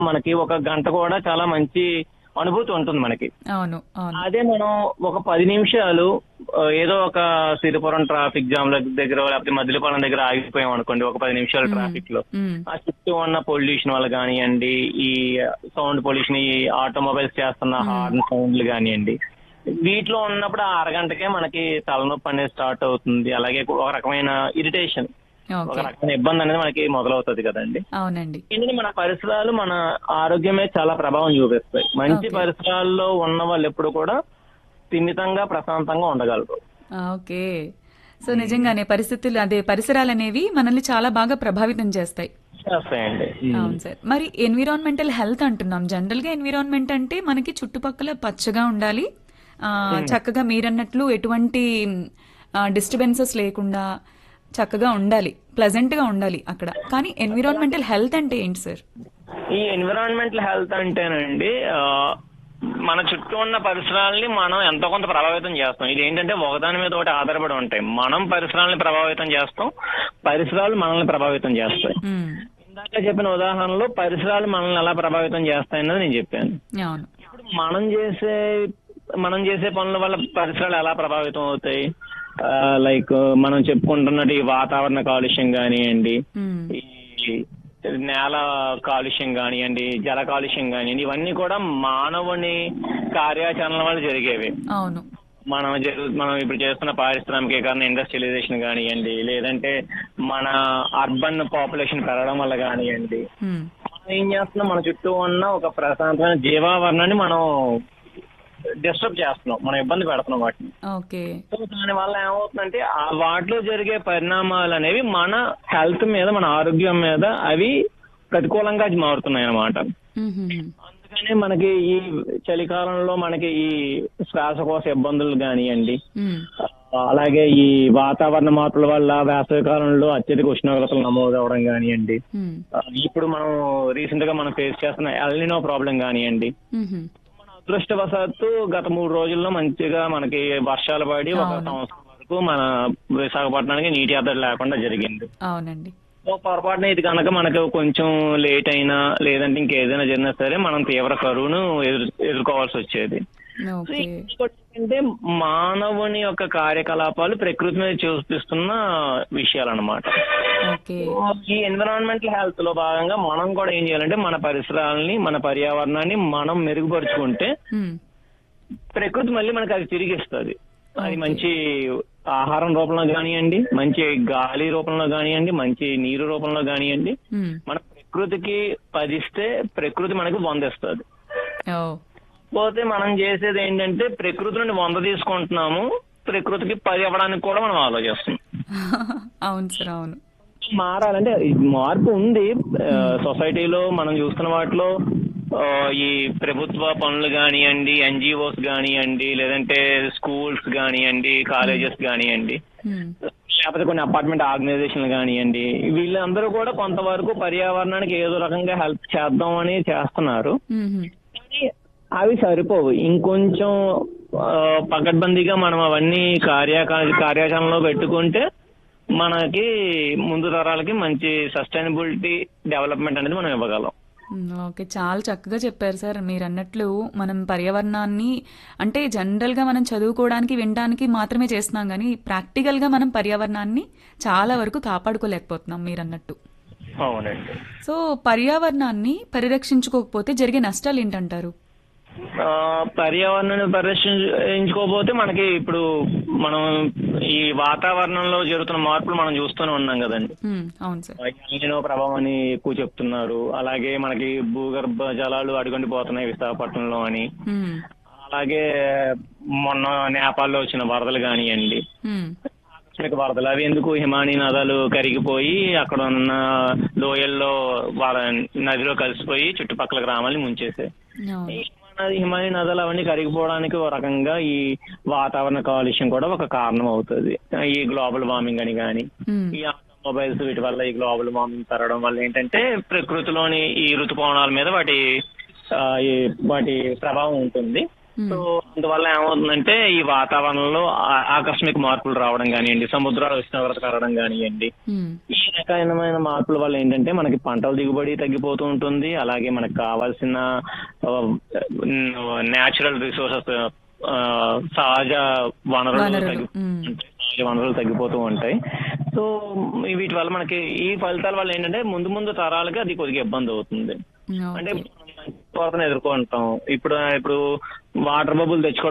మనకి ఒక గంట కూడా చాలా మంచి అనుభూతి ఉంటుంది మనకి అవును అవును అదే మనం ఒక పది నిమిషాలు ఆ, ఏదో ఒక సిరిపురం ట్రాఫిక్ జామ్ దగ్గర లేకపోతే మదిలిపాలెం దగ్గర ఆగిపోయాం అనుకోండి ఒక పది నిమిషాలు ట్రాఫిక్ లో మ్మ్. ఆ చుట్టూ ఉన్న పొల్యూషన్ వల్ల కానివ్వండి ఈ సౌండ్ పొల్యూషన్ ఈ ఆటోమొబైల్స్ చేస్తున్న హార్న్ సౌండ్లు కానివ్వండి వీటిలో ఉన్నప్పుడు ఆ అరగంటకే మనకి తలనొప్పి అనేది స్టార్ట్ అవుతుంది అలాగే ఒక రకమైన ఇరిటేషన్ ఒక ఓకే రకమైన ఇబ్బంది అనేది మనకి మొదలవుతుంది కదండి అవునండి ఏంటంటే మన పరిసరాలు మన ఆరోగ్యం మీద చాలా ప్రభావం చూపిస్తాయి మంచి Okay. పరిసరాల్లో ఉన్న వాళ్ళు ఎప్పుడు కూడా స్థిమితంగా ప్రశాంతంగా ఉండగలరు ఓకే సో నిజంగానే పరిస్థితులు అదే పరిసరాలు అనేవి మనల్ని చాలా బాగా ప్రభావితం చేస్తాయి చేస్తాయండి అవును సార్ మరి ఎన్విరాన్మెంటల్ హెల్త్ అంటున్నాం జనరల్ గా ఎన్విరాన్మెంట్ అంటే మనకి చుట్టుపక్కల పచ్చగా ఉండాలి ఆ, చక్కగా మీరన్నట్లు ఎటువంటి డిస్టర్బెన్సెస్ లేకుండా చక్కగా ఉండాలి ప్లెజెంట్ గా ఉండాలి అక్కడ కానీ ఎన్విరాన్మెంటల్ హెల్త్ అంటే ఏంటి సార్ ఈ ఎన్విరాన్మెంటల్ హెల్త్ అంటేనండి ఆ, మన చుట్టూ ఉన్న పరిసరాలని మనం ఎంతో కొంత ప్రభావితం చేస్తాం ఇది ఏంటంటే ఒకదాని మీద ఒకటి ఆధారపడి ఉంటాయి మనం పరిసరాలని ప్రభావితం చేస్తాం పరిసరాలు మనల్ని ప్రభావితం చేస్తాయి మ్మ్. ఇందాక చెప్పిన ఉదాహరణలో పరిసరాలు మనల్ని ఎలా ప్రభావితం చేస్తాయన్నది నేను చెప్పాను అవును ఇప్పుడు మనం చేసే మనం చేసే పనుల వల్ల పరిసరాలు ఎలా ప్రభావితం అవుతాయి లైక్ మనం చెప్పుకుంటున్నట్టు ఈ వాతావరణ కాలుష్యం కానివ్వండి మ్మ్. ఈ నేల కాలుష్యం కానివ్వండి జల కాలుష్యం కానివ్వండి ఇవన్నీ కూడా మానవుని కార్యాచరణల వల్ల జరిగేవి అవును మనం జరుగు మనం ఇప్పుడు చేస్తున్న పారిశ్రామికీకరణ ఇండస్ట్రియలైజేషన్ కానివ్వండి లేదంటే మన అర్బన్ పాపులేషన్ పెరగడం వల్ల కానివ్వండి మ్మ్. మనం ఏం చేస్తున్నాం మన చుట్టూ ఉన్న ఒక ప్రశాంతమైన జీవావరణాన్ని మనం డిస్టర్బ్ చేస్తున్నాం మనం ఇబ్బంది పెడుతున్నాం వాటిని ఓకే సో దాని వల్ల ఏమవుతుందంటే ఆ వాటిలో జరిగే పరిణామాలు అనేవి మన హెల్త్ మీద మన ఆరోగ్యం మీద అవి ప్రతికూలంగా మారుతున్నాయి అన్నమాట మ్మ్. అందుకనే మనకి ఈ చలికాలంలో మనకి ఈ శ్వాసకోశ ఇబ్బందులు కానివ్వండి మ్మ్. అలాగే ఈ వాతావరణ మార్పుల వల్ల వేసవి కాలంలో అత్యధిక ఉష్ణోగ్రతలు నమోదు అవడం కానివ్వండి మ్మ్. ఆ, ఇప్పుడు మనం రీసెంట్ గా మనం ఫేస్ చేస్తున్న ఎల్నినో ప్రాబ్లం కానివ్వండి మ్మ్. మన అదృష్టవశాత్తు గత మూడు రోజుల్లో మంచిగా మనకి వర్షాలు పడి ఒక అవును. సంవత్సరం వరకు మన విశాఖపట్నానికి నీటి ఎద్దడి లేకుండా జరిగింది అవునండి సో పొరపాటున ఇది కనుక మనకు కొంచెం లేట్ అయినా లేదంటే ఇంకేదైనా జరిగినా సరే మనం తీవ్ర కరువును ఎదురు ఎదుర్కోవాల్సి వచ్చేది సో ఓకే ఇంకోటి ఏంటంటే మానవుని యొక్క కార్యకలాపాలు ప్రకృతి మీద చూపిస్తున్న విషయాలు అనమాట ఓకే ఈ ఎన్విరాన్మెంటల్ హెల్త్ లో భాగంగా మనం కూడా ఏం చేయాలంటే మన పరిసరాలని మన పర్యావరణాన్ని మనం మెరుగుపరుచుకుంటే మ్మ్. ప్రకృతి మళ్ళీ మనకి అది తిరిగి ఇస్తుంది అది Okay. మంచి ఆహారం రూపంలో కానివ్వండి మంచి గాలి రూపంలో కానివ్వండి మంచి నీరు రూపంలో కానివ్వండి మ్మ్. మన ప్రకృతికి పదిస్తే ప్రకృతి మనకి వందిస్తుంది ఓ పోతే మనం చేసేది ఏంటంటే ప్రకృతి నుండి వంద తీసుకుంటున్నాము ప్రకృతికి పది అవ్వడానికి కూడా మనం ఆలోచిస్తున్నాం అవును సార్ అవును మారాలంటే ఈ మార్పు ఉంది ఆ, సొసైటీలో మనం చూస్తున్న వాటిలో ఆ, ఈ ప్రభుత్వ పనులు కానివ్వండి ఎన్జిఓస్ కానివ్వండి లేదంటే స్కూల్స్ కానివ్వండి కాలేజెస్ కానివ్వండి మ్మ్. లేకపోతే కొన్ని అపార్ట్మెంట్ ఆర్గనైజేషన్లు కానివ్వండి వీళ్ళందరూ కూడా కొంతవరకు పర్యావరణానికి ఏదో రకంగా హెల్ప్ చేద్దాం అని చేస్తున్నారు మ్మ్. కానీ అవి సరిపోవు ఇంకొంచెం ఆ, పకడ్బందీగా మనం అవన్నీ కార్య కార్యాచరణలో పెట్టుకుంటే మనకి ముందు తరాలకి మంచి సస్టైనబిలిటీ డెవలప్మెంట్ అనేది మనం ఇవ్వగలం మ్మ్. ఓకే చాలా చక్కగా చెప్పారు సార్ మీరు అన్నట్లు మనం పర్యావరణాన్ని అంటే జనరల్గా మనం చదువుకోవడానికి వినడానికి మాత్రమే చేస్తున్నాం కానీ ప్రాక్టికల్గా మనం పర్యావరణాన్ని చాలా వరకు కాపాడుకోలేకపోతున్నాం మీరు అన్నట్టు అవునండి సో పర్యావరణాన్ని పరిరక్షించుకోకపోతే జరిగే నష్టాలు ఏంటంటారు ఆ, పర్యావరణాన్ని పరిరక్షించుకోకపోతే మనకి ఇప్పుడు మనం ఈ వాతావరణంలో జరుగుతున్న మార్పులు మనం చూస్తూనే ఉన్నాం కదండి మ్మ్. అవును సార్ ఎల్నినో ప్రభావం అని ఎక్కువ చెప్తున్నారు అలాగే మనకి భూగర్భ జలాలు అడుగంటిపోతున్నాయి విశాఖపట్నంలో అని మ్మ్. అలాగే మొన్న నేపాల్లో వచ్చిన వరదలు కానివ్వండి మ్మ్. ఆకస్మిక వరదలు అవి ఎందుకు హిమానీ నదాలు కరిగిపోయి అక్కడ ఉన్న లోయల్లో వర- నదిలో కలిసిపోయి చుట్టుపక్కల గ్రామాలని ముంచేసాయి అవును ఈ హిమానది- హిమానీ నదాలు అవన్నీ కరిగిపోవడానికి ఒక రకంగా ఈ వాతావరణ కాలుష్యం కూడా ఒక కారణం అవుతుంది ఈ గ్లోబల్ వార్మింగ్ అని కానీ మ్మ్. ఈ ఆటోమొబైల్స్ వీటి వల్ల ఈ గ్లోబల్ వార్మింగ్ పెరగడం వల్ల ఏంటంటే ప్రకృతిలోని ఈ ఋతుపవనాల మీద వాటి ఆ, ఈ వాటి ప్రభావం ఉంటుంది సో అందువల్ల ఏమవుతుందంటే ఈ వాతావరణంలో ఆ- ఆకస్మిక మార్పులు రావడం కానివ్వండి సముద్రాల ఉష్ణోగ్రత పెరగడం కానివ్వండి మ్మ్. ఈ రకమైన మార్పుల వల్ల ఏంటంటే మనకి పంటల దిగుబడి తగ్గిపోతూ ఉంటుంది అలాగే మనకు కావాల్సిన న్యాచురల్ రిసోర్సెస్ సహజ వనరులు వనరులు, తగ్గిపోతూ మ్. ఉంటాయి. సహజ వనరులు తగ్గిపోతూ ఉంటాయి సో వీటి వల్ల మనకి ఈ ఫలితాల వల్ల ఏంటంటే ముందు ముందు తరాలకి అది కొద్దిగా ఇబ్బంది అవుతుంది అంటే ఓకే కొరతను ఎదుర్కొంటాం ఇప్పుడు ఇప్పుడు వాటర్ బబుల్ తెచ్చుకోవడం